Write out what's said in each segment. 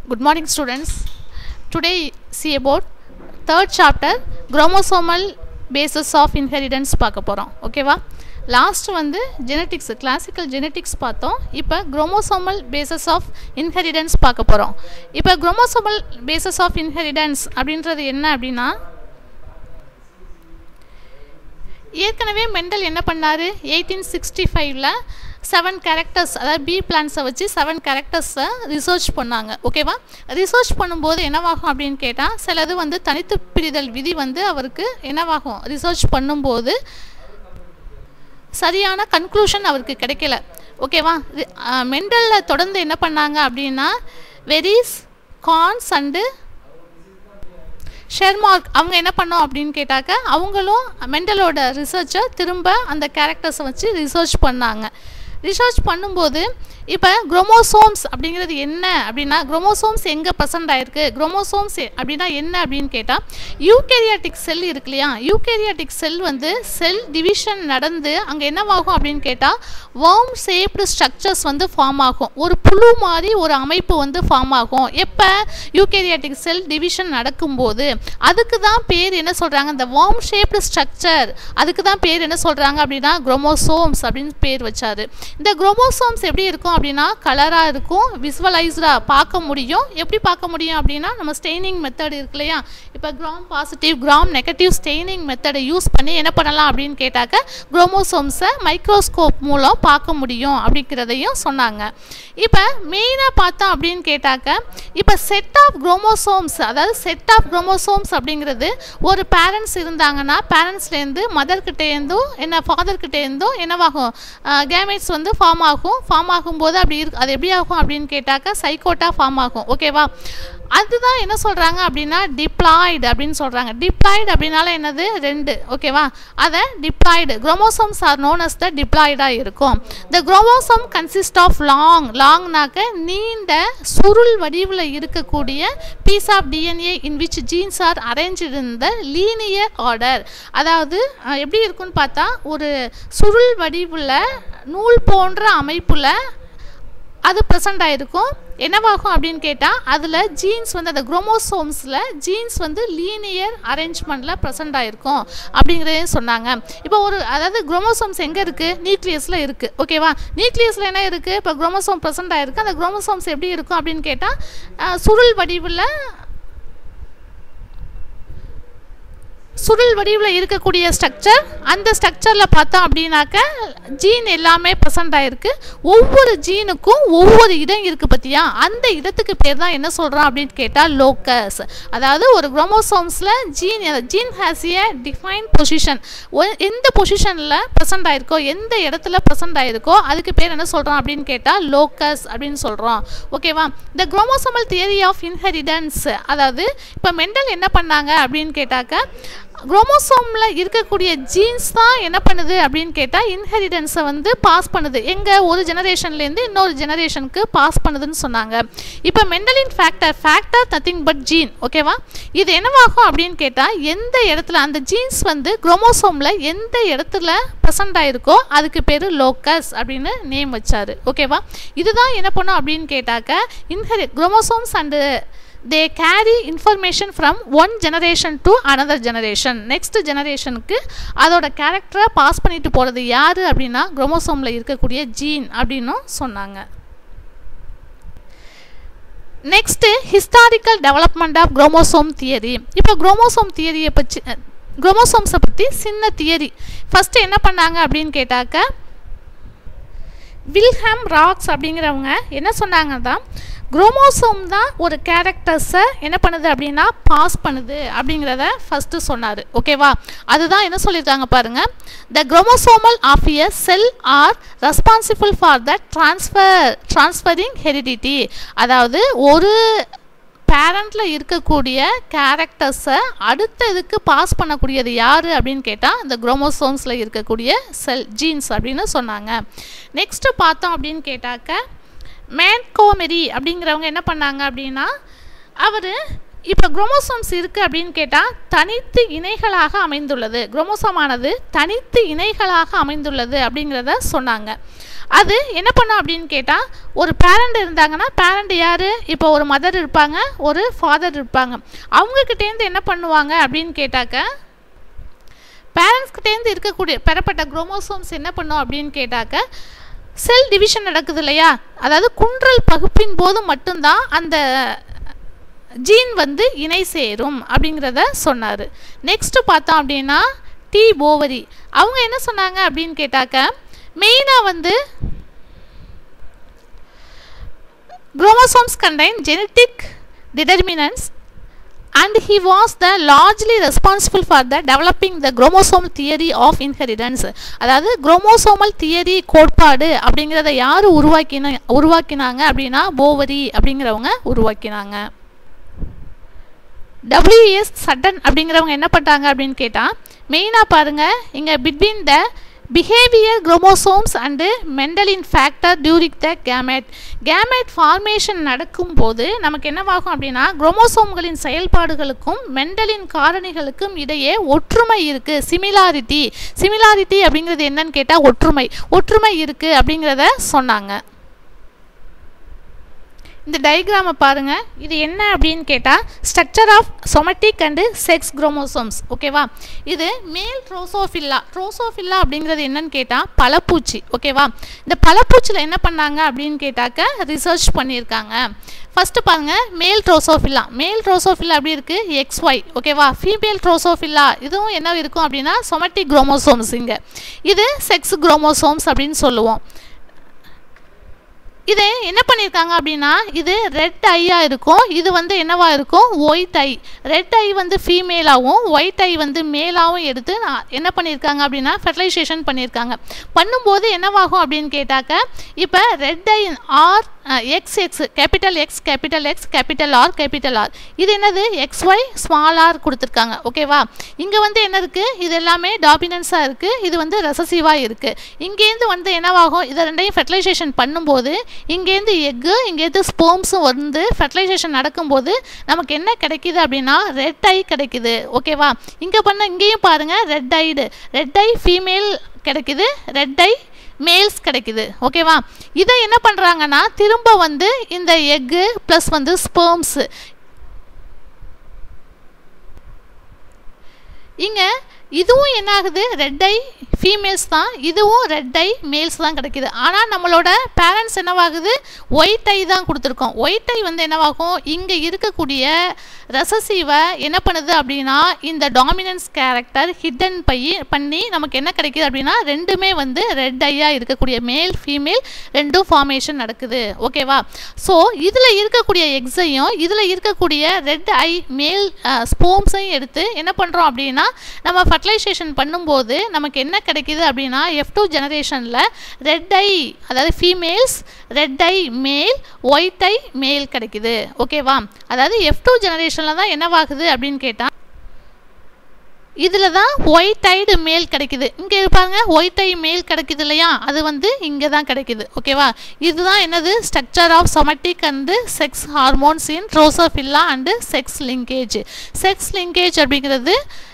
Good morning, students. Today, see about third chapter chromosomal basis of inheritance பார்க்க போகிறோம் ஓகேவா last வந்து genetics classical genetics பார்த்தோம் இப்போ குரோமோசோமல் பேசஸ் ஆஃப் இன்ஹெரிடன்ஸ் பார்க்க போகிறோம் இப்போ குரோமோசோமல் பேசஸ் ஆஃப் இன்ஹெரிடன்ஸ் அப்படின்றது என்ன அப்படின்னா ஏற்கனவே மெண்டல் என்ன பண்ணார் எயிட்டீன் சிக்ஸ்டி ஃபைவ்ல செவன் கேரக்டர்ஸ் அதாவது பி பிளான்ஸை வச்சு செவன் கேரக்டர்ஸை ரிசர்ச் பண்ணாங்க ஓகேவா ரிசர்ச் பண்ணும்போது என்னவாகும் அப்படின்னு கேட்டால் சிலது வந்து தனித்து பிரிதல் விதி வந்து அவருக்கு என்னவாகும் ரிசர்ச் பண்ணும்போது சரியான கன்க்ளூஷன் அவருக்கு கிடைக்கல ஓகேவா மெண்டலில் தொடர்ந்து என்ன பண்ணாங்க அப்படின்னா வெரிஸ் கான்ஸ் அண்டு ஷெர்மார்க் அவங்க என்ன பண்ணோம் அப்படின்னு கேட்டாக்க அவங்களும் மெண்டலோட ரிசர்ச்சை திரும்ப அந்த கேரக்டர்ஸை வச்சு ரிசர்ச் பண்ணாங்க ரிசர்ச் பண்ணும்போது இப்போ குரோமோசோம்ஸ் அப்படிங்கிறது என்ன அப்படின்னா குரோமோசோம்ஸ் எங்கே ப்ரெசண்ட் ஆயிருக்கு குரோமோசோம்ஸ் அப்படின்னா என்ன அப்படின்னு கேட்டால் யூகேரியாட்டிக் செல் இருக்கு இல்லையா யூகேரியாட்டிக் செல் வந்து செல் டிவிஷன் நடந்து அங்கே என்னவாகும் அப்படின்னு கேட்டால் வார்ம் ஷேப்டு ஸ்ட்ரக்சர்ஸ் வந்து ஃபார்ம் ஆகும் ஒரு புழு மாதிரி ஒரு அமைப்பு வந்து ஃபார்ம் ஆகும் எப்போ யூகேரியாட்டிக் செல் டிவிஷன் நடக்கும்போது அதுக்கு தான் பேர் என்ன சொல்கிறாங்க இந்த வார்ம் ஷேப்டு ஸ்ட்ரக்சர் அதுக்கு தான் பேர் என்ன சொல்கிறாங்க அப்படின்னா குரோமோசோம்ஸ் அப்படின்னு பேர் வச்சாரு இந்த குரோமோசோம்ஸ் எப்படி இருக்கும் அப்படின்னா கலராக இருக்கும் விசுவலைஸ்டாக பார்க்க முடியும் எப்படி பார்க்க முடியும் அப்படின்னா நம்ம ஸ்டெய்னிங் மெத்தட் இருக்கு இல்லையா இப்போ gram positive gram negative staining மெத்தடை யூஸ் பண்ணி என்ன பண்ணலாம் அப்படின்னு கேட்டாக்க குரோமோசோம்ஸை மைக்ரோஸ்கோப் மூலம் பார்க்க முடியும் அப்படிங்கிறதையும் சொன்னாங்க இப்போ மெயினாக பார்த்தோம் அப்படின்னு கேட்டாக்க இப்போ செட் ஆஃப் குரோமோசோம்ஸ் அதாவது செட் ஆஃப் குரோமோசோம்ஸ் அப்படிங்கிறது ஒரு பேரண்ட்ஸ் இருந்தாங்கன்னா பேரண்ட்ஸ்லேருந்து மதர்கிட்டேருந்தும் என்ன ஃபாதர்கிட்டேருந்தும் என்னவாகும் கேமேட்ஸ் வந்து ஃபார்ம் ஆகும் ஃபார்ம் ஆகும்போது அப்படி இருக்கு அது எப்படி ஆகும் அப்படின்னு கேட்டாக்கா சைக்கோட்டாக ஃபார்ம் ஆகும் ஓகேவா அதுதான் என்ன சொல்கிறாங்க அப்படின்னா டிப்ளாய்டு அப்படின்னு சொல்கிறாங்க டிப்ளாய்டு அப்படின்னால என்னது ரெண்டு ஓகேவா அதை diploid chromosomes are known as the டிப்ளாய்டாக இருக்கும் the chromosome consist of long லாங்னாக்க நீண்ட சுருள் வடிவில் இருக்கக்கூடிய piece of DNA in which genes are arrange இந்த லீனியர் ஆர்டர் அதாவது எப்படி இருக்குன்னு பார்த்தா ஒரு சுருள் வடிவில் நூல் போன்ற அமைப்பில் அது ப்ரெசண்ட் ஆகிருக்கும் என்னவாகும் அப்படின்னு கேட்டால் அதில் ஜீன்ஸ் வந்து அந்த குரோமோசோம்ஸில் ஜீன்ஸ் வந்து லீனியர் அரேஞ்ச்மெண்ட்டில் ப்ரெசண்ட் ஆகிருக்கும் அப்படிங்கிறதையும் சொன்னாங்க இப்போ ஒரு அதாவது குரோமோசோம்ஸ் எங்கே இருக்குது நியூக்ளியஸில் இருக்குது ஓகேவா நியூக்ளியஸில் என்ன இருக்குது இப்போ குரோமோசோம் ப்ரெசண்ட் ஆகிருக்கு அந்த குரோமோசோம்ஸ் எப்படி இருக்கும் அப்படின்னு கேட்டால் சுருள் வடிவில் சுருள் வடிவில் இருக்கக்கூடிய ஸ்ட்ரக்சர் அந்த ஸ்ட்ரக்சரில் பார்த்தோம் அப்படின்னாக்க ஜீன் எல்லாமே ப்ரெசண்ட் ஆகிருக்கு ஒவ்வொரு ஜீனுக்கும் ஒவ்வொரு இடம் இருக்குது பார்த்தியா அந்த இடத்துக்கு பேர் தான் என்ன சொல்கிறோம் அப்படின்னு கேட்டால் லோக்கஸ் அதாவது ஒரு குரோமோசோம்ஸில் gene gene has a define position எந்த பொசிஷனில் ப்ரெசண்ட் ஆகிருக்கோ எந்த இடத்துல ப்ரெசண்ட் ஆகிருக்கோ அதுக்கு பேர் என்ன சொல்கிறோம் அப்படின்னு கேட்டால் லோக்கஸ் அப்படின்னு சொல்கிறோம் ஓகேவா இந்த குரோமோசோமல் தியரி ஆஃப் இன்ஹெரிடன்ஸ் அதாவது இப்போ மெண்டல் என்ன பண்ணாங்க அப்படின்னு கேட்டாக்க குரோமோசோமில் இருக்கக்கூடிய ஜீன்ஸ் தான் என்ன பண்ணுது அப்படின்னு கேட்டால் இன்ஹெரிடன்ஸை வந்து பாஸ் பண்ணுது எங்கே ஒரு ஜெனரேஷன்லேருந்து இன்னொரு ஜெனரேஷனுக்கு பாஸ் பண்ணுதுன்னு சொன்னாங்க இப்போ மெண்டலின் factor factor nothing but gene ஓகேவா இது என்னவாகும் அப்படின்னு கேட்டால் எந்த இடத்துல அந்த ஜீன்ஸ் வந்து குரோமோசோமில் எந்த இடத்துல ப்ரெசண்ட் ஆகிருக்கோ அதுக்கு பேர் லோக்கஸ் அப்படின்னு நேம் வச்சாரு ஓகேவா இதுதான் என்ன பண்ணும் அப்படின்னு கேட்டாக்க inherit chromosomes and they carry information from one generation to another generation next ஜெனரேஷனுக்கு அதோட கேரக்டரை பாஸ் பண்ணிட்டு போகிறது யார் அப்படின்னா குரோமோசோமில் இருக்கக்கூடிய ஜீன் அப்படின்னும் சொன்னாங்க next historical development of chromosome theory இப்போ குரோமோசோம் தியரியை பற்றி குரோமோசோம்ஸை பற்றி சின்ன தியரி ஃபஸ்ட்டு என்ன பண்ணாங்க அப்படின்னு கேட்டாக்க வில்ஹாம் ராக்ஸ் அப்படிங்கிறவங்க என்ன சொன்னாங்க தான் குரோமோசோம் தான் ஒரு கேரக்டர்ஸை என்ன பண்ணுது அப்படின்னா பாஸ் பண்ணுது அப்படிங்கிறத ஃபஸ்ட்டு சொன்னார் ஓகேவா அதுதான் என்ன சொல்லியிருக்காங்க பாருங்கள் the chromosomal of a cell are responsible for the transfer transferring heredity அதாவது ஒரு பேரண்டில் இருக்கக்கூடிய கேரக்டர்ஸை அடுத்த இதுக்கு பாஸ் பண்ணக்கூடியது யார் அப்படின்னு கேட்டால் இந்த குரோமோசோம்ஸில் இருக்கக்கூடிய செல் ஜீன்ஸ் அப்படின்னு சொன்னாங்க நெக்ஸ்ட்டு பார்த்தோம் அப்படின்னு கேட்டாக்க மேன்கோமெரி அப்படிங்கிறவங்க என்ன பண்ணாங்க அப்படின்னா அவர் இப்போ குரோமோசோம்ஸ் இருக்குது அப்படின்னு கேட்டால் தனித்து இணைகளாக அமைந்துள்ளது குரோமோசோமானது தனித்து இணைகளாக அமைந்துள்ளது அப்படிங்கிறத சொன்னாங்க அது என்ன பண்ணும் அப்படின்னு கேட்டால் ஒரு பேரண்ட் இருந்தாங்கன்னா பேரண்ட் யார் இப்போ ஒரு மதர் இருப்பாங்க ஒரு ஃபாதர் இருப்பாங்க அவங்கக்கிட்டேருந்து என்ன பண்ணுவாங்க அப்படின்னு கேட்டாக்க பேரண்ட்ஸ்கிட்டேருந்து இருக்கக்கூடிய பெறப்பட்ட குரோமோசோம்ஸ் என்ன பண்ணும் அப்படின்னு கேட்டாக்க செல் டிவிஷன் நடக்குது இல்லையா அதாவது குன்றல் பகுப்பின் போது மட்டும்தான் அந்த ஜீன் வந்து இணை சேரும் அப்படிங்கிறத சொன்னார் நெக்ஸ்ட்டு பார்த்தோம் அப்படின்னா டி போவரி அவங்க என்ன சொன்னாங்க அப்படின்னு கேட்டாக்க மெயினாக வந்து chromosomes contain genetic determinants and he was the largely responsible for the developing the chromosomal theory of inheritance அதாவது குரோமோசோமல் தியரி கோட்பாடு அப்படிங்கிறத யார் உருவாக்கின உருவாக்கினாங்க அப்படின்னா போவரி அப்படிங்கிறவங்க உருவாக்கினாங்க டபிள்யூஎஸ் சட்டன் அப்படிங்கிறவங்க என்ன பண்ணிட்டாங்க அப்படின்னு கேட்டால் மெயினாக பாருங்கள் இங்கே between the behaviour chromosomes and மெண்டலின் factor during the gamete gamete formation நடக்கும்போது நமக்கு என்னவாகும் அப்படின்னா குரோமோசோம்களின் செயல்பாடுகளுக்கும் மெண்டலின் காரணிகளுக்கும் இடையே ஒற்றுமை இருக்குது சிமிலாரிட்டி சிமிலாரிட்டி அப்படிங்கிறது என்னன்னு கேட்டால் ஒற்றுமை ஒற்றுமை இருக்குது அப்படிங்கிறத சொன்னாங்க இந்த டயக்ராமை பாருங்கள் இது என்ன அப்படின்னு கேட்டால் structure of somatic and sex chromosomes ஓகேவா இது மேல் ட்ரோசோஃபில்லா ட்ரோசோஃபில்லா அப்படிங்கிறது என்னன்னு கேட்டால் பழப்பூச்சி ஓகேவா இந்த பழப்பூச்சியில் என்ன பண்ணாங்க அப்படின்னு கேட்டாக்க ரிசர்ச் பண்ணியிருக்காங்க ஃபஸ்ட்டு பாருங்கள் மேல் ட்ரோசோஃபில்லா மேல் ட்ரோசோஃபில்லா அப்படி இருக்குது எக்ஸ் ஒய் ஓகேவா ஃபீமேல் ட்ரோசோஃபில்லா இதுவும் என்ன இருக்கும் அப்படின்னா சொமட்டிக் குரோமோசோம்ஸ் இங்கே இது செக்ஸ் குரோமோசோம்ஸ் அப்படின்னு சொல்லுவோம் இதை என்ன பண்ணியிருக்காங்க அப்படின்னா இது ரெட் ஐயாக இருக்கும் இது வந்து என்னவா இருக்கும் ஒயிட் ஐ ரெட் ஐ வந்து ஃபீமேலாகவும் ஒயிட் ஐ வந்து மேலாகவும் எடுத்து என்ன பண்ணியிருக்காங்க அப்படின்னா ஃபெர்டிலைசேஷன் பண்ணியிருக்காங்க பண்ணும்போது என்னவாகும் அப்படின்னு கேட்டாக்க இப்போ red eye R X X capital X capital X capital R capital R இது என்னது எக்ஸ் ஒய் ஸ்மால் ஆர் கொடுத்துருக்காங்க ஓகேவா இங்கே வந்து என்ன இருக்குது இது எல்லாமே டாமினன்ஸாக இருக்குது இது வந்து ரெசசிவாக இருக்குது இங்கேருந்து வந்து என்னவாகும் இதை ரெண்டையும் ஃபெர்டிலைசேஷன் பண்ணும்போது இங்கேருந்து எக்கு இங்கேருந்து ஸ்போம்ஸும் வந்து ஃபெர்டிலைசேஷன் நடக்கும்போது நமக்கு என்ன கிடைக்கிது அப்படின்னா ரெட் ஐ கிடைக்குது ஓகேவா இங்கே பண்ண இங்கேயும் பாருங்கள் red eyed red eye female கிடைக்குது ரெட் ஐ மேல்ஸ் கிடைக்குது ஓகேவா இதை என்ன பண்ணுறாங்கன்னா திரும்ப வந்து இந்த எக்கு ப்ளஸ் வந்து ஸ்பேம்ஸு இங்கே இதுவும் என்ன ஆகுது ரெட் ஐ ஃபீமேல்ஸ் தான் இதுவும் ரெட் ஐ மேல்ஸ் தான் கிடைக்கிது ஆனால் நம்மளோட பேரண்ட்ஸ் என்னவாகுது ஒயிட் ஐ தான் கொடுத்துருக்கோம் ஒயிட் ஐ வந்து என்னவாகும் இங்கே இருக்கக்கூடிய ரெசசிவை என்ன பண்ணுது அப்படின்னா இந்த டாமினன்ஸ் கேரக்டர் ஹிடன் பை பண்ணி நமக்கு என்ன கிடைக்குது அப்படின்னா ரெண்டுமே வந்து ரெட் ஐயாக இருக்கக்கூடிய மேல் ஃபீமேல் ரெண்டும் ஃபார்மேஷன் நடக்குது ஓகேவா ஸோ இதில் இருக்கக்கூடிய எக்ஸையும் இதில் இருக்கக்கூடிய ரெட் ஐ மேல் ஸ்போம்ஸையும் எடுத்து என்ன பண்ணுறோம் அப்படின்னா நம்ம ஃபர்டிலைசேஷன் பண்ணும்போது நமக்கு என்ன கிடைக்கிது அப்படின்னா எஃப் டூ ஜெனரேஷனில் ரெட் ஐ அதாவது ஃபீமேல்ஸ் ரெட் ஐ மேல் ஒயிட் ஐ மேல் கிடைக்குது ஓகேவா அதாவது எஃப் டூ ஜெனரேஷனில் தான் என்னவாகுது அப்படின்னு கேட்டால் இதில் தான் ஒயிட் ஐடு மேல் கிடைக்குது இங்கே இருப்பாங்க ஒயிட் ஐ மேல் கிடைக்குது இல்லையா அது வந்து இங்கே தான் கிடைக்குது ஓகேவா இதுதான் என்னது structure of somatic and sex hormones in drosophila and sex linkage sex linkage அப்படிங்கிறது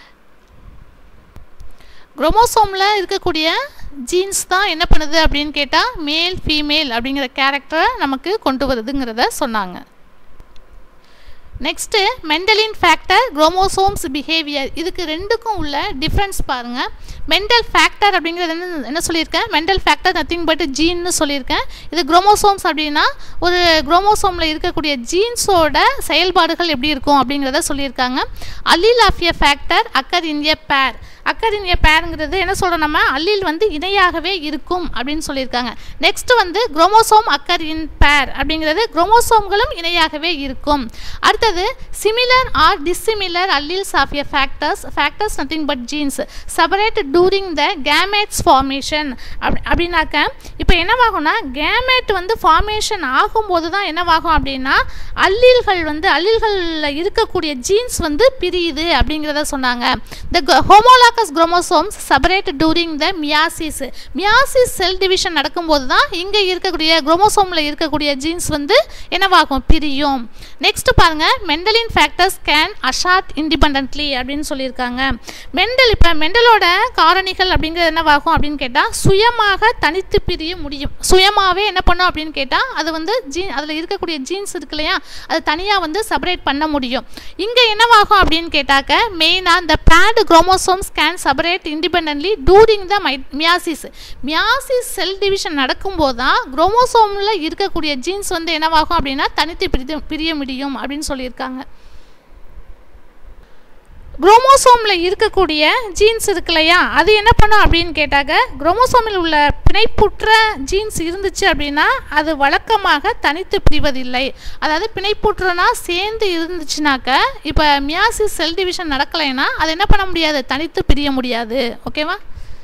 குரோமோசோமில் இருக்கக்கூடிய ஜீன்ஸ் தான் என்ன பண்ணுது அப்படின்னு கேட்டால் மேல் ஃபீமேல் அப்படிங்கிற கேரக்டரை நமக்கு கொண்டு வருதுங்கிறத சொன்னாங்க நெக்ஸ்ட்டு மெண்டலின் ஃபேக்டர் குரோமோசோம்ஸ் பிஹேவியர் இதுக்கு ரெண்டுக்கும் உள்ள டிஃப்ரென்ஸ் பாருங்கள் மெண்டல் ஃபேக்டர் அப்படிங்கிறது என்ன என்ன சொல்லியிருக்கேன் மெண்டல் ஃபேக்டர் நத்திங் பட் ஜீன்னு சொல்லியிருக்கேன் இது குரோமோசோம்ஸ் அப்படின்னா ஒரு குரோமோசோமில் இருக்கக்கூடிய ஜீன்ஸோட செயல்பாடுகள் எப்படி இருக்கும் அப்படிங்கிறத சொல்லியிருக்காங்க allele of a factor occur in a pair occur in எ பேருங்கிறது என்ன சொல்கிறோம் நம்ம அல்லில் வந்து இணையாகவே இருக்கும் அப்படின்னு சொல்லியிருக்காங்க நெக்ஸ்ட் வந்து குரோமோசோம் அக்கர் இன் பேர் அப்படிங்கிறது குரோமோசோம்களும் இணையாகவே இருக்கும் அடுத்தது similar or dissimilar alleles of a factors factors nothing but genes separate during the gametes formation அப்படி அப்படின்னாக்க இப்போ என்னவாகும்னா கேமேட் வந்து ஃபார்மேஷன் ஆகும்போது தான் என்னவாகும் அப்படின்னா அல்லீல்கள் வந்து அல்லீல்களில் இருக்கக்கூடிய ஜீன்ஸ் வந்து பிரியுது அப்படிங்கிறத சொன்னாங்க இந்த homolog homologous chromosomes separate during the meiosis meiosis cell division நடக்கும்போது தான் இங்கே இருக்கக்கூடிய குரோமோசோமில் இருக்கக்கூடிய ஜீன்ஸ் வந்து என்னவாகும் பிரியும் நெக்ஸ்ட் பாருங்க மெண்டலின் ஃபேக்டர்ஸ் கேன் அஷார்ட் இண்டிபெண்ட்லி அப்படின்னு சொல்லியிருக்காங்க மெண்டல் இப்போ மெண்டலோட காரணிகள் அப்படிங்கிறது என்னவாகும் அப்படின்னு கேட்டால் சுயமாக தனித்து பிரிய முடியும் சுயமாகவே என்ன பண்ணும் அப்படின்னு கேட்டால் அது வந்து ஜீன் அதில் இருக்கக்கூடிய ஜீன்ஸ் இருக்கு இல்லையா அது தனியாக வந்து செப்பரேட் பண்ண முடியும் இங்கே என்னவாகும் அப்படின்னு கேட்டாக்க மெயினாக இந்த paired chromosomes can separate independently during the my meiosis meiosis cell division நடக்கும்போது தான் குரோமோசோமில் இருக்கக்கூடிய ஜீன்ஸ் வந்து என்னவாகும் அப்படின்னா தனித்து பிரித்து பிரிய முடியும் அப்படின்னு சொல்லியிருக்காங்க குரோமோசோமில் இருக்கக்கூடிய ஜீன்ஸ் இருக்கு இல்லையா அது என்ன பண்ணும் அப்படின்னு கேட்டாக்க குரோமோசோமில் உள்ள பிணைப்புற்ற ஜீன்ஸ் இருந்துச்சு அப்படின்னா அது வழக்கமாக தனித்து பிரிவதில்லை அதாவது பிணைப்புற்றனா சேர்ந்து இருந்துச்சுனாக்க இப்போ மியாசிஸ் செல் டிவிஷன் நடக்கலைன்னா அது என்ன பண்ண முடியாது தனித்து பிரிய முடியாது ஓகேவா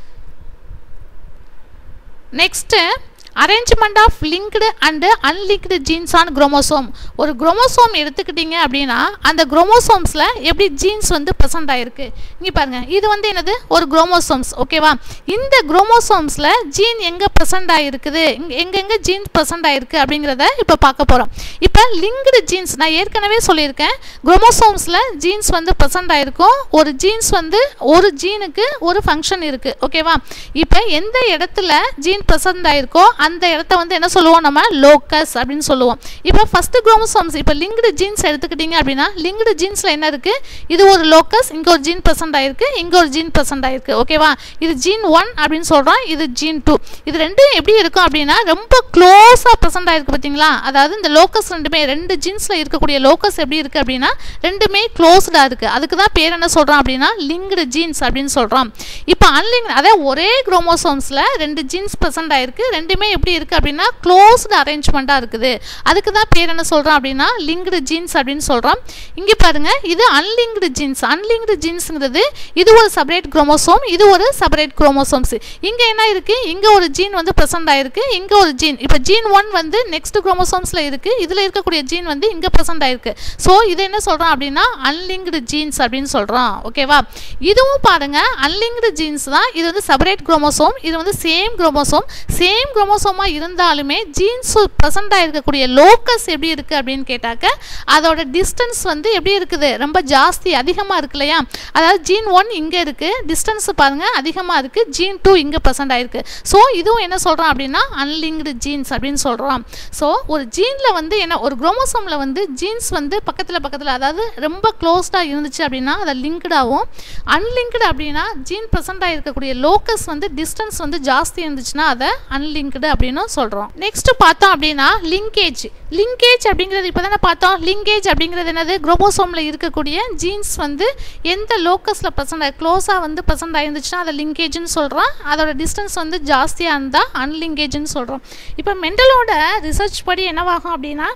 next arrangement of linked and unlinked genes on chromosome ஒரு குரோமோசோம் எடுத்துக்கிட்டிங்க அப்படின்னா அந்த குரோமோசோம்ஸில் எப்படி ஜீன்ஸ் வந்து ப்ரெசென்ட் ஆகிருக்கு இங்கே பாருங்கள் இது வந்து என்னது ஒரு குரோமோசோம்ஸ் ஓகேவா இந்த குரோமோசோம்ஸில் ஜீன் எங்கே ப்ரெசென்ட் ஆகிருக்குது இங்கே எங்கெங்கே ஜீன் ப்ரெசென்ட் ஆகிருக்கு அப்படிங்கிறத இப்போ பார்க்க போகிறோம் இப்போ லிங்க்டு ஜீன்ஸ் நான் ஏற்கனவே சொல்லியிருக்கேன் குரோமோசோம்ஸில் ஜீன்ஸ் வந்து ப்ரெசென்ட் ஆகிருக்கும் ஒரு ஜீன்ஸ் வந்து ஒரு ஜீனுக்கு ஒரு ஃபங்க்ஷன் இருக்குது ஓகேவா இப்போ எந்த இடத்துல ஜீன் ப்ரெசென்ட் ஆகிருக்கோ அந்த இடத்த வந்து என்ன சொல்லுவோம் நம்ம லோக்கஸ் அப்படின்னு சொல்லுவோம் இப்போ ஃபஸ்ட்டு குரோமோசோம்ஸ் இப்போ லிங்க்டு ஜீன்ஸ் எடுத்துக்கிட்டிங்க அப்படின்னா லிங்க்டு ஜீன்ஸில் என்ன இருக்குது இது ஒரு லோக்கஸ் இங்கே ஒரு ஜீன் ப்ரெசென்ட் ஆயிருக்கு இங்கே ஒரு ஜீன் ப்ரெசென்ட் ஆயிருக்கு ஓகேவா இது ஜீன் ஒன் அப்படின்னு சொல்கிறோம் இது ஜீன் டூ இது ரெண்டும் எப்படி இருக்கும் அப்படின்னா ரொம்ப க்ளோஸாக ப்ரெசென்ட் ஆயிருக்கு பார்த்தீங்களா அதாவது இந்த லோக்கஸ் ரெண்டுமே ரெண்டு ஜீன்ஸில் இருக்கக்கூடிய லோக்கஸ் எப்படி இருக்குது அப்படின்னா ரெண்டுமே க்ளோஸ்டாக இருக்குது அதுக்கு தான் பேர் என்ன சொல்கிறோம் அப்படின்னா லிங்க்டு ஜீன்ஸ் அப்படின்னு சொல்கிறோம் இப்போ அன்லிங்க் அதாவது ஒரே குரோமோசோம்ஸில் ரெண்டு ஜீன்ஸ் ப்ரெசென்ட் ஆயிருக்கு ரெண்டுமே எப்படி இருக்குது அப்படின்னா க்ளோஸ்டு அரேஞ்ச்மெண்ட்டாக இருக்குது அதுக்கு தான் பேர் என்ன சொல்கிறோம் அப்படின்னா லிங்க்டு ஜீன்ஸ் அப்படின்னு சொல்கிறோம் இங்கே பாருங்கள் இது அன்லிங்க்டு ஜீன்ஸ் அன்லிங்க்டு ஜீன்ஸுங்கிறது இது ஒரு செப்பரேட் குரோமோசோம் இது ஒரு செப்பரேட் குரோமோசோம்ஸ் இங்கே என்ன இருக்குது இங்கே ஒரு ஜீன் வந்து ப்ரெசென்ட் ஆயிருக்கு இங்கே ஒரு ஜீன் இப்போ ஜீன் ஒன் வந்து நெக்ஸ்ட் குரோமோசோம்ஸில் இருக்குது இதில் இருக்கக்கூடிய ஜீன் வந்து இங்கே ப்ரெசென்ட் ஆயிருக்கு ஸோ இது என்ன சொல்கிறோம் அப்படின்னா அன்லிங்க்டு ஜீன்ஸ் அப்படின்னு சொல்கிறோம் ஓகேவா இதுவும் பாருங்கள் அன்லிங்க்டு ஜீன்ஸ் தான் இது வந்து செப்பரேட் குரோமோசோம் இது வந்து சேம் குரோமோசோம் சேம் குரோமோசோம் குரோமோசோமாக இருந்தாலுமே ஜீன்ஸ் ப்ரெசென்ட் ஆகிருக்கக்கூடிய லோக்கஸ் எப்படி இருக்குது அப்படின்னு கேட்டாக்க அதோட டிஸ்டன்ஸ் வந்து எப்படி இருக்குது ரொம்ப ஜாஸ்தி அதிகமாக இருக்கு இல்லையா அதாவது ஜீன் ஒன் இங்கே இருக்குது டிஸ்டன்ஸ் பாருங்கள் அதிகமாக இருக்குது ஜீன் டூ இங்கே ப்ரெசென்ட் ஆகிருக்கு ஸோ இதுவும் என்ன சொல்கிறோம் அப்படின்னா அன்லிங்க்டு ஜீன்ஸ் அப்படின்னு சொல்கிறோம் ஸோ ஒரு ஜீனில் வந்து என்ன ஒரு குரோமோசோமில் வந்து ஜீன்ஸ் வந்து பக்கத்தில் பக்கத்தில் அதாவது ரொம்ப க்ளோஸ்டாக இருந்துச்சு அப்படின்னா அதை லிங்க்டாகவும் அன்லிங்க்டு அப்படின்னா ஜீன் ப்ரெசென்ட் ஆகிருக்கக்கூடிய லோக்கஸ் வந்து டிஸ்டன்ஸ் வந்து ஜாஸ்தி இருந்துச்சுன்னா அதை அன்லிங்க்டு அப்படின்னு சொல்கிறோம் நெக்ஸ்ட் பார்த்தோம் அப்படின்னா லிங்கேஜ் லிங்கேஜ் அப்படிங்கிறது இப்போ தானே பார்த்தோம் லிங்கேஜ் அப்படிங்கிறது என்னது குரோமோசோமில் இருக்கக்கூடிய ஜீன்ஸ் வந்து எந்த லோக்கஸில் ப்ரெசென்ட் க்ளோஸாக வந்து ப்ரெசென்ட் ஆயிருந்துச்சுன்னா அதை லிங்கேஜ்னு சொல்கிறோம் அதோட டிஸ்டன்ஸ் வந்து ஜாஸ்தியாக இருந்தால் அன்லிங்கேஜ்னு சொல்கிறோம் இப்போ மெண்டலோட ரிசர்ச் படி என்னவாகும் அப்படின்னா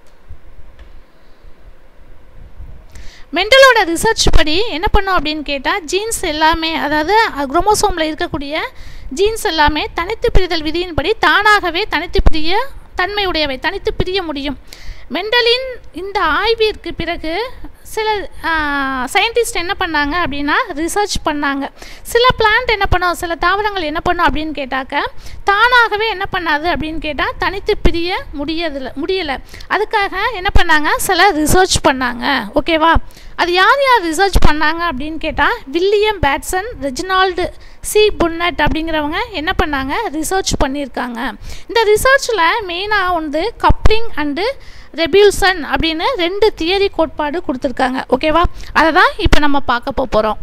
மெண்டலோட ரிசர்ச் படி என்ன பண்ணோம் அப்படின்னு கேட்டால் ஜீன்ஸ் எல்லாமே அதாவது குரோமோசோமில் இருக்கக்கூடிய ஜீன்ஸ் எல்லாமே தனித்து பிரிதல் விதியின்படி தானாகவே தனித்து பிரிய தன்மையுடையவை தனித்து பிரிய முடியும் மெண்டலின் இந்த ஆய்விற்கு பிறகு சில சயின்டிஸ்ட் என்ன பண்ணாங்க அப்படின்னா ரிசர்ச் பண்ணாங்க சில பிளான்ட் என்ன பண்ணும் சில தாவரங்கள் என்ன பண்ணும் அப்படின்னு கேட்டாக்க தானாகவே என்ன பண்ணாது அப்படின்னு கேட்டால் தனித்து பிரிய முடியதில்லை முடியலை அதுக்காக என்ன பண்ணாங்க சில ரிசர்ச் பண்ணாங்க ஓகேவா அது யார் யார் ரிசர்ச் பண்ணாங்க அப்படின்னு கேட்டால் William Bateson Reginald C Punnett அப்படிங்கிறவங்க என்ன பண்ணாங்க ரிசர்ச் பண்ணியிருக்காங்க இந்த ரிசர்ச்சில் மெயினாக வந்து கப்ளிங் அண்டு ரெபியூசன் அப்படின்னு ரெண்டு தியரி கோட்பாடு கொடுத்துருக்காங்க ஓகேவா அதை தான் இப்போ நம்ம பார்க்க போகிறோம்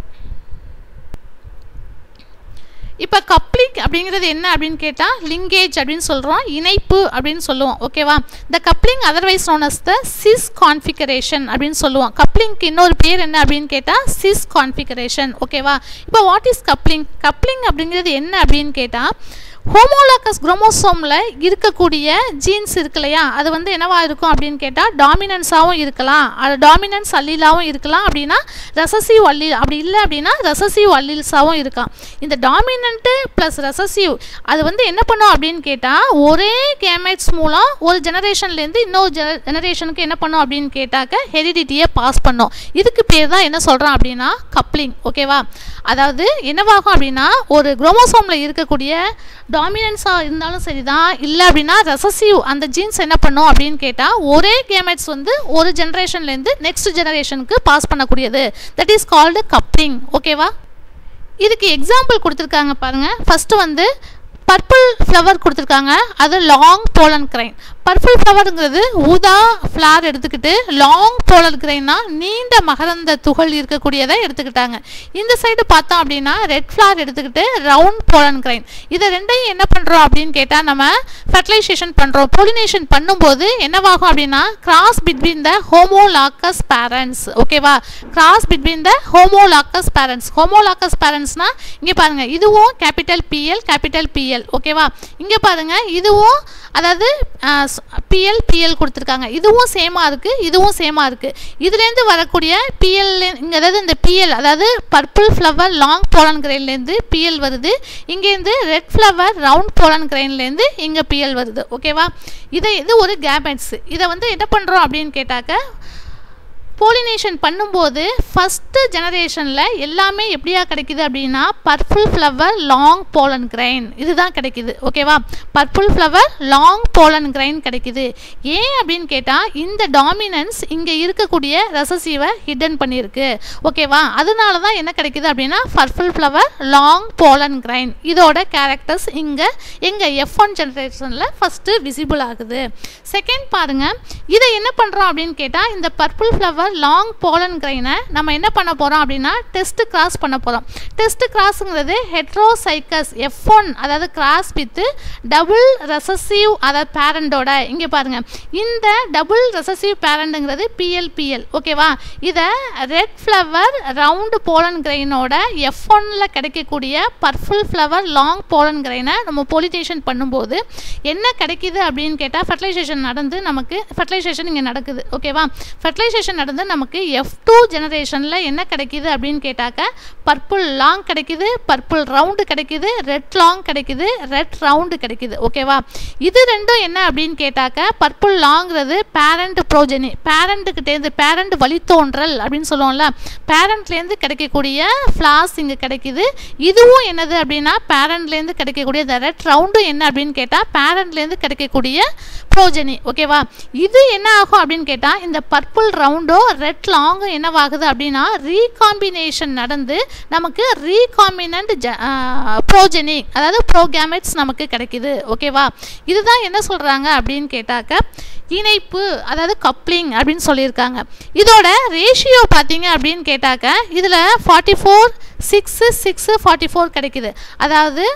இப்போ கப்ளிங் அப்படிங்கிறது என்ன அப்படின்னு கேட்டால் லிங்கேஜ் அப்படின்னு சொல்கிறோம் இணைப்பு அப்படின்னு சொல்லுவோம் ஓகேவா இந்த coupling otherwise known as the cis configuration அப்படின்னு சொல்லுவோம் கப்ளிங்க்கு இன்னொரு பேர் என்ன அப்படின்னு கேட்டால் சிஸ் கான்ஃபிகரேஷன் ஓகேவா இப்போ வாட் இஸ் கப்ளிங் கப்ளிங் அப்படிங்கிறது என்ன அப்படின்னு கேட்டால் ஹோமோலாக்கஸ் குரோமோசோமில் இருக்கக்கூடிய ஜீன்ஸ் இருக்கு இல்லையா அது வந்து என்னவா இருக்கும் அப்படின்னு கேட்டால் டாமினன்ஸாகவும் இருக்கலாம் அது டாமினன்ஸ் அல்லீலாகவும் இருக்கலாம் அப்படின்னா ரெசசிவ் அல்லீல் அப்படி இல்லை அப்படின்னா ரெசசிவ் அல்லீல்ஸாகவும் இருக்கலாம் இந்த டாமினன்ட்டு ப்ளஸ் ரெசசிவ் அது வந்து என்ன பண்ணும் அப்படின்னு கேட்டால் ஒரே கேமெட்ஸ் மூலம் ஒரு ஜெனரேஷன்லேருந்து இன்னொரு ஜென ஜெனரேஷனுக்கு என்ன பண்ணும் அப்படின்னு கேட்டாக்க ஹெரிடிட்டியை பாஸ் பண்ணும் இதுக்கு பேர் தான் என்ன சொல்கிறோம் அப்படின்னா கப்ளிங் ஓகேவா அதாவது என்னவாகும் அப்படின்னா ஒரு குரோமோசோமில் இருக்கக்கூடிய டாமினன்ஸாக இருந்தாலும் சரி தான் இல்லை அப்படின்னா ரெசசிவ் அந்த ஜீன்ஸ் என்ன பண்ணும் அப்படின்னு கேட்டால் ஒரே கேமெட்ஸ் வந்து ஒரு ஜென்ரேஷன்லேருந்து நெக்ஸ்ட் ஜெனரேஷனுக்கு பாஸ் பண்ணக்கூடியது தட் இஸ் கால்டு கப்ளிங் ஓகேவா இதுக்கு எக்ஸாம்பிள் கொடுத்துருக்காங்க பாருங்கள் ஃபஸ்ட்டு வந்து பர்பிள் ஃப்ளவர் கொடுத்துருக்காங்க அது லாங் போலன் கிரைன் பர்பிள் ஃப்ளவருங்கிறது ஊதா ஃப்ளார் எடுத்துக்கிட்டு லாங் போலர் கிரைன்னா நீண்ட மகரந்த துகள் இருக்கக்கூடியதை எடுத்துக்கிட்டாங்க இந்த சைடு பார்த்தோம் அப்படின்னா ரெட் ஃப்ளார் எடுத்துக்கிட்டு ரவுண்ட் போலன் கிரைன் இதை ரெண்டையும் என்ன பண்ணுறோம் அப்படின்னு கேட்டால் நம்ம ஃபெர்டிலைசேஷன் பண்ணுறோம் பொலினேஷன் பண்ணும்போது என்னவாகும் அப்படின்னா cross between the homologous parents ஓகேவா cross between the homologous parents homologous பேரண்ட்ஸ்னா இங்கே பாருங்கள் இதுவும் கேபிட்டல் பிஎல் கேபிட்டல் பிஎல் ஓகேவா இங்கே பாருங்கள் இதுவும் அதாவது பிஎல் பிஎல் கொடுத்துருக்காங்க இதுவும் சேமாக இருக்குது இதுவும் சேமாக இருக்குது இதுலேருந்து வரக்கூடிய பிஎல் இங்கே அதாவது இந்த பிஎல் அதாவது பர்பிள் ஃப்ளவர் லாங் போலன் கிரெயின்லேருந்து பிஎல் வருது இங்கேருந்து ரெட் ஃப்ளவர் ரவுண்ட் போலன் கிரெயின்லேருந்து இங்கே பிஎல் வருது ஓகேவா இதை இது ஒரு கேமெட்ஸ் இதை வந்து என்ன பண்ணுறோம் அப்படின்னு கேட்டாக்க போலினேஷன் பண்ணும்போது ஃபஸ்ட்டு ஜெனரேஷனில் எல்லாமே எப்படியா கிடைக்குது அப்படின்னா purple flower long pollen grain இதுதான் கிடைக்குது ஓகேவா purple flower long pollen grain கிடைக்குது ஏன் அப்படின்னு கேட்டால் இந்த டாமினன்ஸ் இங்கே இருக்கக்கூடிய ரெசசிவை ஹிடன் பண்ணியிருக்கு ஓகேவா அதனால தான் என்ன கிடைக்குது அப்படின்னா purple flower long pollen grain இதோட கேரக்டர்ஸ் இங்கே எங்கள் எஃப் ஒன் ஜெனரேஷனில் ஃபஸ்ட்டு விசிபிள் ஆகுது செகண்ட் பாருங்கள் இதை என்ன பண்ணுறோம் அப்படின்னு கேட்டால் இந்த பர்பிள் ஃப்ளவர் லாங் போலன் கிரைனை நம்ம என்ன பண்ண போகிறோம் அப்படின்னா டெஸ்ட் கிராஸ் பண்ண போகிறோம் டெஸ்ட் கிராஸுங்கிறது ஹெட்ரோசைக்கஸ் எஃப் ஒன் அதாவது கிராஸ் வித்து டபுள் ரெசசிவ் அதாவது பேரண்டோட இங்கே பாருங்கள் இந்த டபுள் ரெசசிவ் பேரண்ட்டுங்கிறது பிஎல்பிஎல் ஓகேவா இதை ரெட் ஃப்ளவர் ரவுண்டு போலன் கிரைனோட எஃப் ஒன்னில் கிடைக்கக்கூடிய பர்பிள் ஃப்ளவர் லாங் போலன் கிரைனை நம்ம பொலிட்டேஷன் பண்ணும்போது என்ன கிடைக்குது அப்படின்னு கேட்டால் ஃபர்டிலைசேஷன் நடந்து நமக்கு ஃபர்டிலைசேஷன் இங்கே நடக்குது ஓகேவா ஃபர்டிலைசேஷன் நடந்து நமக்கு எஃப் டூ ஜெனரேஷனில் என்ன கிடைக்குது அப்படின்னு கேட்டாக்க பர்பிள் லாங் கிடைக்குது பர்பிள் ரவுண்டு கிடைக்குது ரெட் லாங் கிடைக்குது ரெட் ரவுண்டு கிடைக்குது ஓகேவா இது ரெண்டும் என்ன அப்படின்னு கேட்டாக்க பர்பிள் லாங்கிறது பேரண்ட் ப்ரோஜனி பேரண்ட்டுக்கிட்டேருந்து பேரண்ட் வழித்தோன்றல் அப்படின்னு சொல்லுவோம்ல பேரண்ட்லேருந்து கிடைக்கக்கூடிய ஃப்ளாஸ் இங்கே கிடைக்குது இதுவும் என்னது அப்படின்னா பேரண்ட்லேருந்து கிடைக்கக்கூடிய இந்த ரெட் ரவுண்டும் என்ன அப்படின்னு கேட்டால் பேரண்ட்லேருந்து கிடைக்கக்கூடிய ப்ரோஜனி ஓகேவா இது என்ன ஆகும் அப்படின்னு கேட்டால் இந்த பர்பிள் ரவுண்டோ ரெட் லாங்கும் என்னவாகுது அப்படின்னா ரீகாம்பினேஷன் நடந்து நமக்கு ரீகாம்பினண்ட் ப்ரோஜனி அதாவது ப்ரோகேமெட்ஸ் நமக்கு கிடைக்குது ஓகேவா இதுதான் என்ன சொல்கிறாங்க அப்படின்னு கேட்டாக்க இணைப்பு அதாவது கப்ளிங் அப்படின்னு சொல்லியிருக்காங்க இதோட ரேஷியோ பார்த்தீங்க அப்படின்னு கேட்டாக்க இதில் forty four six six forty four கிடைக்குது அதாவது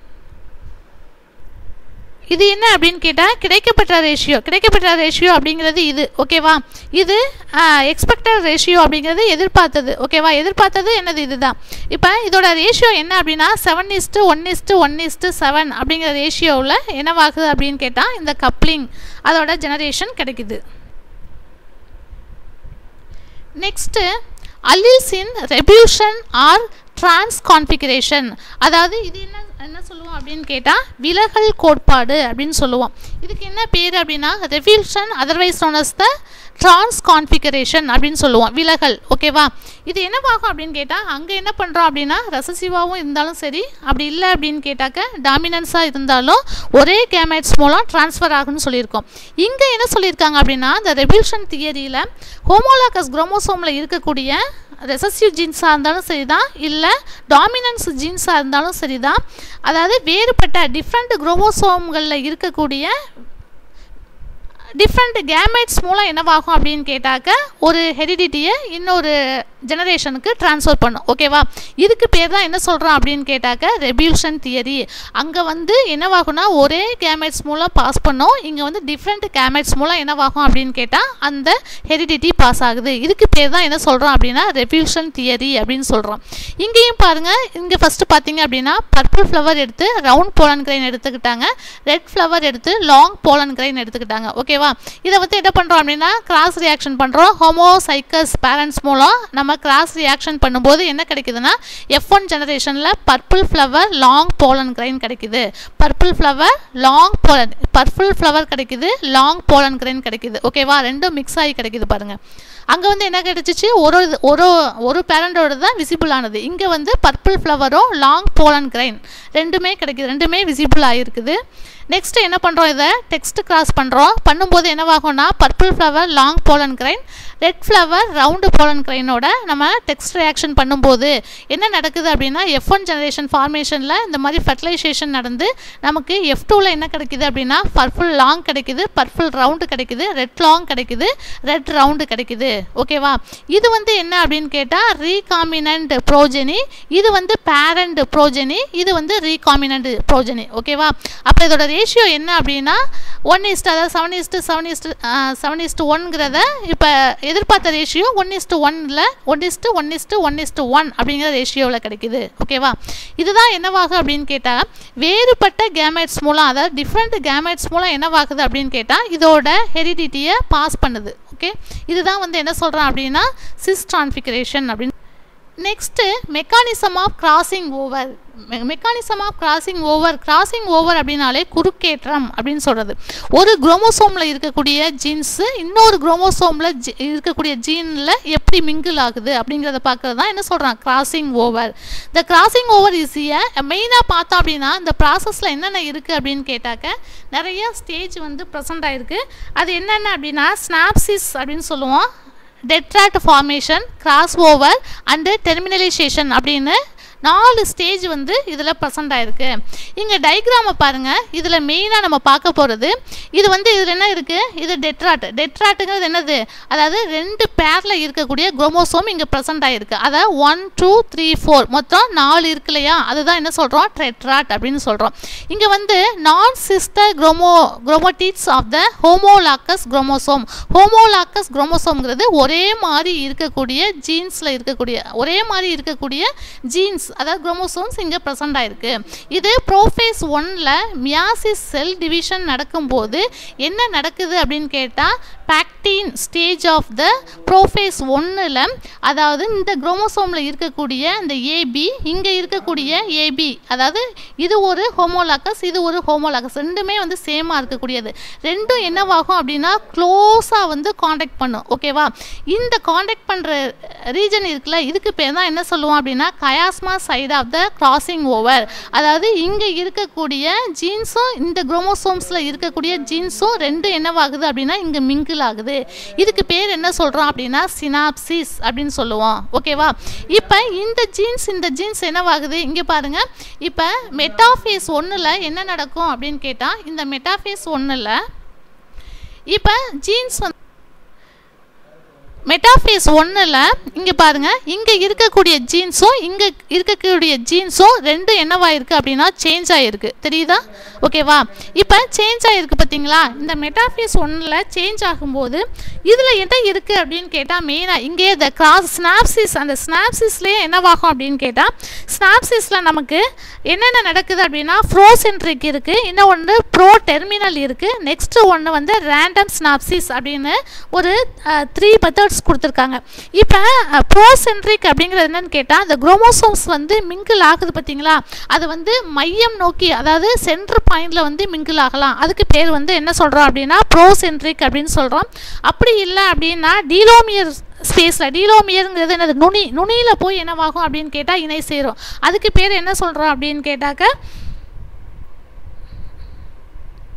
இது என்ன அப்படின்னு கேட்டால் கிடைக்கப்பட்ட ரேஷியோ கிடைக்கப்பட்ட ரேஷியோ அப்படிங்கிறது இது ஓகேவா இது எக்ஸ்பெக்டட் ரேஷியோ அப்படிங்கிறது எதிர்பார்த்தது ஓகேவா எதிர்பார்த்தது என்னது இதுதான் இப்போ இதோட ரேஷியோ என்ன அப்படின்னா seven is to one is to one is to seven அப்படிங்கிற ரேஷியோவில் என்னவாகுது அப்படின்னு கேட்டால் இந்த கப்ளிங் அதோட ஜெனரேஷன் கிடைக்குது next alleles in repulsion or trans configuration அதாவது இது என்ன என்ன சொல்லுவோம் அப்படின்னு கேட்டால் விலகல் கோட்பாடு அப்படின்னு சொல்லுவோம் இதுக்கு என்ன பேர் அப்படின்னா repulsion otherwise known as the trans configuration அப்படின்னு சொல்லுவோம் விலகல் ஓகேவா இது என்னவாகும் அப்படின்னு கேட்டால் அங்கே என்ன பண்ணுறோம் அப்படின்னா ரெசசிவாகவும் இருந்தாலும் சரி அப்படி இல்லை அப்படின்னு கேட்டாக்க டாமினன்ஸாக இருந்தாலும் ஒரே கேமெட்ஸ் மூலம் ட்ரான்ஸ்ஃபர் ஆகும்னு சொல்லியிருக்கோம் இங்கே என்ன சொல்லியிருக்காங்க அப்படின்னா இந்த ரெவியூஷன் தியரியில் ஹோமோலாக்கஸ் குரோமோசோமில் இருக்கக்கூடிய ரெசசிவ் ஜீன்ஸாக இருந்தாலும் சரி தான் இல்லை டாமினன்ஸ் ஜீன்ஸாக இருந்தாலும் சரி தான் அதாவது வேறுபட்ட டிஃப்ரெண்ட் குரோமோசோம்களில் இருக்கக்கூடிய டிஃப்ரெண்ட் கேமெட்ஸ் மூலம் என்னவாகும் அப்படின்னு கேட்டாக்க ஒரு ஹெரிடிட்டியை இன்னொரு ஜெனரேஷனுக்கு ட்ரான்ஸ்ஃபர் பண்ணும் ஓகேவா இதுக்கு பேர் தான் என்ன சொல்கிறோம் அப்படின்னு கேட்டாக்க ரெபியூஷன் தியரி அங்கே வந்து என்னவாகும்னா ஒரே கேமெட்ஸ் மூலம் பாஸ் பண்ணோம் இங்கே வந்து டிஃப்ரெண்ட் கேமெட்ஸ் மூலம் என்னவாகும் அப்படின்னு கேட்டால் அந்த ஹெரிடிட்டி பாஸ் ஆகுது இதுக்கு பேர் தான் என்ன சொல்கிறோம் அப்படின்னா ரெபியூஷன் தியரி அப்படின்னு சொல்கிறோம் இங்கேயும் பாருங்கள் இங்கே ஃபஸ்ட்டு பார்த்தீங்க அப்படின்னா பர்பிள் ஃப்ளவர் எடுத்து ரவுண்ட் போலன் கிரைன் எடுத்துக்கிட்டாங்க ரெட் ஃப்ளவர் எடுத்து லாங் போலன் கிரைன் எடுத்துக்கிட்டாங்க ஓகேவா இதை வந்து என்ன பண்ணுறோம் அப்படின்னா கிராஸ் ரியாக்ஷன் பண்ணுறோம் ஹோமோசைக்கஸ் பேரண்ட்ஸ் மூலம் நம்ம கிராஸ் ரியாக்ஷன் பண்ணும்போது என்ன கிடைக்குதுன்னா எஃப் ஒன் ஜெனரேஷனில் purple flower long pollen grain கிடைக்குது purple flower long pollen purple flower கிடைக்குது லாங் போலன் கிரைன் கிடைக்குது ஓகேவா ரெண்டும் மிக்ஸ் ஆகி கிடைக்குது பாருங்கள் அங்கே வந்து என்ன கிடைச்சிச்சு ஒரு இது- ஒரு ஒரு பேரண்டோட தான் விசிபிள் ஆனது இங்கே வந்து பர்பிள் ஃப்ளவரும் லாங் போலன் கிரைன் ரெண்டுமே கிடைக்குது ரெண்டுமே விசிபிள் ஆகிருக்குது நெக்ஸ்ட் என்ன பண்ணுறோம் இதை டெக்ஸ்ட் கிராஸ் பண்ணுறோம் பண்ணும்போது என்னவாகும்னா purple flower long pollen grain red flower round pollen கிரைனோட நம்ம டெக்ஸ்ட் ரியாக்ஷன் பண்ணும்போது என்ன நடக்குது அப்படின்னா எஃப் ஒன் ஜெனரேஷன் ஃபார்மேஷனில் இந்த மாதிரி ஃபர்டிலைசேஷன் நடந்து நமக்கு எஃப் டூவில் என்ன கிடைக்குது அப்படின்னா பர்பிள் லாங் கிடைக்குது பர்பிள் ரவுண்டு கிடைக்குது ரெட் லாங் கிடைக்குது ரெட் ரவுண்டு கிடைக்குது ஓகேவா இது வந்து என்ன அப்படின்னு கேட்டால் ரீகாமினன்ட் ப்ரோஜெனி இது வந்து பேரண்ட் ப்ரோஜெனி இது வந்து ரீகாமினன்ட் ப்ரோஜெனி ஓகேவா அப்போ இதோட ரேஷியோ என்ன அப்படின்னா ஒன் இஸ்ட் அதாவது seven is to seven is to seven is to ஒன்ங்கிறத இப்போ எதிர்பார்த்த ரேஷியோ ஒன் இஸ்ட்டு ஒன்னில் one is to one is to one is to one அப்படிங்கிற ரேஷியோவில் கிடைக்குது ஓகேவா இதுதான் என்னவாகும் அப்படின்னு கேட்டால் வேறுபட்ட கேமெட்ஸ் மூலம் அதாவது டிஃப்ரெண்ட் கேமெட்ஸ் மூலம் என்னவாகுது அப்படின்னு கேட்டால் இதோட ஹெரிடிட்டியை பாஸ் பண்ணுது ஓகே இதுதான் வந்து என்ன சொல்கிறேன் அப்படின்னா சிஸ் டிரான்ஃபிகரேஷன் அப்படின்னு next mechanism of crossing over mechanism of crossing over crossing over அப்படின்னாலே குறுக்கேற்றம் அப்படின்னு சொல்கிறது ஒரு குரோமோசோமில் இருக்கக்கூடிய ஜீன்ஸு இன்னொரு குரோமோசோமில் இருக்கக்கூடிய ஜீனில் எப்படி மிங்கிள் ஆகுது அப்படிங்கிறத பார்க்குறது தான் என்ன சொல்கிறான் கிராசிங் ஓவர் இந்த கிராசிங் ஓவர் ஈஸியை மெயினாக பார்த்தோம் அப்படின்னா இந்த ப்ராசஸில் என்னென்ன இருக்குது அப்படின்னு கேட்டாக்க நிறைய ஸ்டேஜ் வந்து ப்ரெசென்ட் ஆகிருக்கு அது என்னென்ன அப்படின்னா ஸ்னாப்சிஸ் அப்படின்னு சொல்லுவோம் tetrad formation cross over and terminalisation அப்படின்னு நாலு ஸ்டேஜ் வந்து இதில் ப்ரெசென்ட் ஆயிருக்கு இங்கே டயக்ராமை பாருங்கள் இதில் மெயினாக நம்ம பார்க்க போகிறது இது வந்து இதில் என்ன இருக்குது இது டெட்ராட் டெட்ராட்டுங்கிறது என்னது அதாவது ரெண்டு பேரில் இருக்கக்கூடிய குரோமோசோம் இங்கே ப்ரெசென்ட் ஆகிருக்கு அதாவது ஒன் டூ த்ரீ ஃபோர் மொத்தம் நாலு இருக்கு இல்லையா அதுதான் என்ன சொல்கிறோம் டெட்ராட் அப்படின்னு சொல்கிறோம் இங்கே வந்து நான் sister chromo chromatids of the homologous chromosome homologous குரோமோசோம்ங்கிறது ஒரே மாதிரி இருக்கக்கூடிய ஜீன்ஸில் இருக்கக்கூடிய ஒரே மாதிரி இருக்கக்கூடிய ஜீன்ஸ் அதாவது குரோமோசோம்ஸ் இங்கே ப்ரெசென்ட் ஆயிருக்கு இது ப்ரோஃபேஸ் ஒன்ல மியாசிஸ் செல் டிவிஷன் நடக்கும்போது என்ன நடக்குது அப்படின்னு கேட்டால் pachytene stage of the prophase ஒன்னில் அதாவது இந்த குரோமோசோமில் இருக்கக்கூடிய இந்த ஏபி இங்கே இருக்கக்கூடிய ஏபி அதாவது இது ஒரு ஹோமோலாக்கஸ் இது ஒரு ஹோமோலாக்கஸ் ரெண்டுமே வந்து சேமாக இருக்கக்கூடியது ரெண்டும் என்னவாகும் அப்படின்னா க்ளோஸாக வந்து காண்டாக்ட் பண்ணும் ஓகேவா இந்த காண்டாக்ட் பண்ணுற ரீஜன் இருக்குல்ல இதுக்கு பேர் தான் என்ன சொல்லுவோம் அப்படின்னா chiasma side of the crossing over அதாவது இங்கே இருக்கக்கூடிய ஜீன்ஸும் இந்த குரோமோசோம்ஸில் இருக்கக்கூடிய ஜீன்ஸும் ரெண்டும் என்னவாகுது அப்படின்னா இங்கே மிங்கிள் ஆகுது இதுக்கு பேர் என்ன சொல்கிறோம் அப்படின்னா சினாப்சிஸ் அப்படின்னு சொல்லுவோம் ஓகேவா இப்போ இந்த ஜீன்ஸ் இந்த ஜீன்ஸ் என்னவாகுது இங்கே பாருங்கள் இப்போ மெட்டாஃபேஸ் ஒன்றில் என்ன நடக்கும் அப்படின்னு கேட்டால் இந்த மெட்டாஃபேஸ் ஒன்றில் இப்போ ஜீன்ஸ் வந்து மெட்டாஃபேஸ் ஒன்றில் இங்கே பாருங்கள் இங்கே இருக்கக்கூடிய ஜீன்ஸும் இங்கே இருக்கக்கூடிய ஜீன்ஸும் ரெண்டும் என்னவாயிருக்கு அப்படின்னா சேஞ்ச் ஆகிருக்கு தெரியுதா ஓகேவா இப்போ சேஞ்ச் ஆகிருக்கு பார்த்தீங்களா இந்த மெட்டாஃபேஸ் ஒன்றில் சேஞ்ச் ஆகும்போது இதில் என்ன இருக்குது அப்படின்னு கேட்டால் மெயினாக இங்கே இந்த கிராஸ் ஸ்னாப்சிஸ் அந்த ஸ்னாப்சிஸ்லேயே என்னவாகும் அப்படின்னு கேட்டால் ஸ்னாப்சிஸில் நமக்கு என்னென்ன நடக்குது அப்படின்னா ஃப்ரோசென்ட்ரிக் இருக்குது இன்னும் ஒன்று ப்ரோ டெர்மினல் இருக்குது நெக்ஸ்ட்டு ஒன்று வந்து ரேண்டம் ஸ்னாப்சிஸ் அப்படின்னு ஒரு த்ரீ மெத்தட்ஸ் கொடுத்துருக்காங்க இப்போ ப்ரோசென்ட்ரிக் அப்படிங்கிறது என்னன்னு கேட்டால் அந்த குரோமோசோம்ஸ் வந்து மிங்கிள் ஆகுது பார்த்தீங்களா அது வந்து மையம் நோக்கி அதாவது சென்டர் பாயிண்டில் வந்து மிங்கிள் ஆகலாம் அதுக்கு பேர் வந்து என்ன சொல்கிறோம் அப்படின்னா ப்ரோசென்ட்ரிக் அப்படின்னு சொல்கிறோம் அப்படி இல்லை அப்படின்னா டீலோமியர் ஸ்பேஸில் டீலோமியருங்கிறது என்னது நுனி நுனியில் போய் என்னவாகும் அப்படின்னு கேட்டால் இணை சேரும் அதுக்கு பேர் என்ன சொல்கிறோம் அப்படின்னு கேட்டாக்க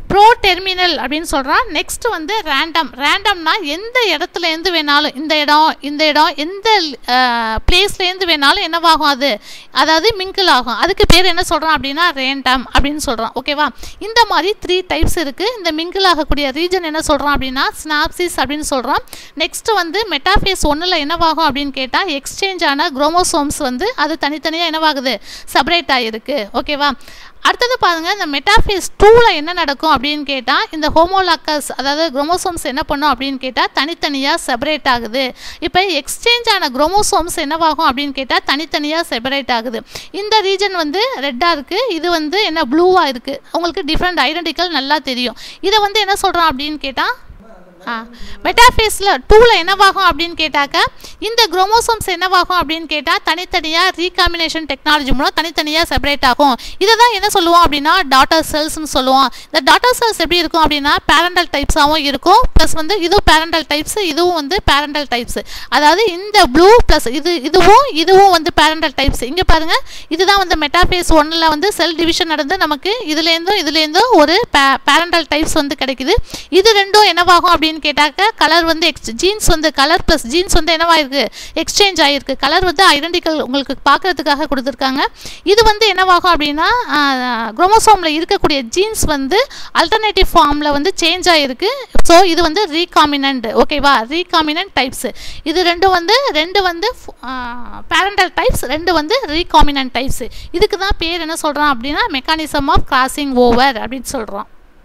ப்ரோ டெர்மினல் அப்படின்னு சொல்கிறான் நெக்ஸ்ட் வந்து ரேண்டம் ரேண்டம்னா எந்த இடத்துலேருந்து வேணாலும் இந்த இடம் இந்த இடம் எந்த பிளேஸ்லேருந்து வேணாலும் என்னவாகும் அது அதாவது மிங்கிள் ஆகும் அதுக்கு பேர் என்ன சொல்கிறான் அப்படின்னா ரேண்டம் அப்படின்னு சொல்கிறான் ஓகேவா இந்த மாதிரி த்ரீ டைப்ஸ் இருக்குது இந்த மிங்கிள் ஆகக்கூடிய ரீஜன் என்ன சொல்கிறான் அப்படின்னா ஸ்னாப்சிஸ் அப்படின்னு சொல்கிறோம் நெக்ஸ்ட் வந்து மெட்டாஃபேஸ் ஒன்றில் என்னவாகும் அப்படின்னு கேட்டால் எக்ஸ்சேஞ்ச் ஆன குரோமோசோம்ஸ் வந்து அது தனித்தனியாக என்னவாகுது செப்பரேட் ஆகிருக்கு ஓகேவா அடுத்தது பாருங்கள் இந்த மெட்டாஃபேஸ் டூவில் என்ன நடக்கும் அப்படின்னு கேட்டால் இந்த ஹோமோலாக்கஸ் அதாவது குரோமோசோம்ஸ் என்ன பண்ணும் அப்படின்னு கேட்டால் தனித்தனியாக செப்பரேட் ஆகுது இப்போ எக்ஸ்சேஞ்ச் ஆன குரோமோசோம்ஸ் என்னவாகும் அப்படின்னு கேட்டால் தனித்தனியாக செப்பரேட் ஆகுது இந்த ரீஜன் வந்து ரெட்டாக இருக்குது இது வந்து என்ன ப்ளூவாக இருக்குது உங்களுக்கு டிஃப்ரெண்ட் ஐடென்டிக்கல் நல்லா தெரியும் இதை வந்து என்ன சொல்கிறோம் அப்படின்னு கேட்டால் ஆ மெட்டாஃபேஸில் டூவில் என்னவாகும் அப்படின்னு கேட்டாக்க இந்த குரோமோசோம்ஸ் என்னவாகும் அப்படின்னு கேட்டால் தனித்தனியாக ரீகாம்பினேஷன் டெக்னாலஜி மூலம் தனித்தனியாக செப்பரேட் ஆகும் இதை தான் என்ன சொல்லுவோம் அப்படின்னா டாட்டர் செல்ஸ்னு சொல்லுவோம் இந்த டாட்டர் செல்ஸ் எப்படி இருக்கும் அப்படின்னா பேரண்டல் டைப்ஸாகவும் இருக்கும் ப்ளஸ் வந்து இதுவும் பேரண்டல் டைப்ஸ் இதுவும் வந்து பேரண்டல் டைப்ஸ் அதாவது இந்த ப்ளூ ப்ளஸ் இது இதுவும் இதுவும் வந்து பேரண்டல் டைப்ஸ் இங்கே பாருங்கள் இதுதான் வந்து மெட்டாஃபேஸ் ஒன்னில் வந்து செல் டிவிஷன் நடந்து நமக்கு இதுலேருந்தும் இதுலேருந்தும் ஒரு பேரண்டல் டைப்ஸ் வந்து கிடைக்குது இது ரெண்டும் என்னவாகும் அப்படின்னு கேட்டாக்க கலர் வந்து எக்ஸ் ஜீன்ஸ் வந்து கலர் ப்ளஸ் ஜீன்ஸ் வந்து என்னவாயிருக்கு எக்ஸ்சேஞ்ச் ஆகிருக்கு கலர் வந்து ஐடென்டிக்கல் உங்களுக்கு பார்க்குறதுக்காக கொடுத்துருக்காங்க இது வந்து என்னவாகும் அப்படின்னா குரோமோசோமில் இருக்கக்கூடிய ஜீன்ஸ் வந்து அல்டர்னேட்டிவ் ஃபார்மில் வந்து சேஞ்ச் ஆகிருக்கு ஸோ இது வந்து ரீகாமினன்ட் ஓகேவா ரீகாமினன்ட் டைப்ஸ் இது ரெண்டும் வந்து ரெண்டு வந்து பேரண்டல் டைப்ஸ் ரெண்டு வந்து ரீகாமினன்ட் டைப்ஸ் இதுக்கு தான் பேர் என்ன சொல்கிறோம் அப்படின்னா மெக்கானிசம் ஆஃப் கிராசிங் ஓவர் அப்படின்னு சொல்கிறோம்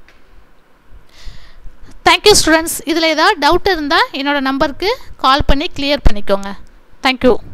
தேங்க்யூ ஸ்டூடெண்ட்ஸ் இதில் ஏதாவது டவுட் இருந்தால் என்னோடய நம்பருக்கு கால் பண்ணி கிளியர் பண்ணிக்கோங்க தேங்க்யூ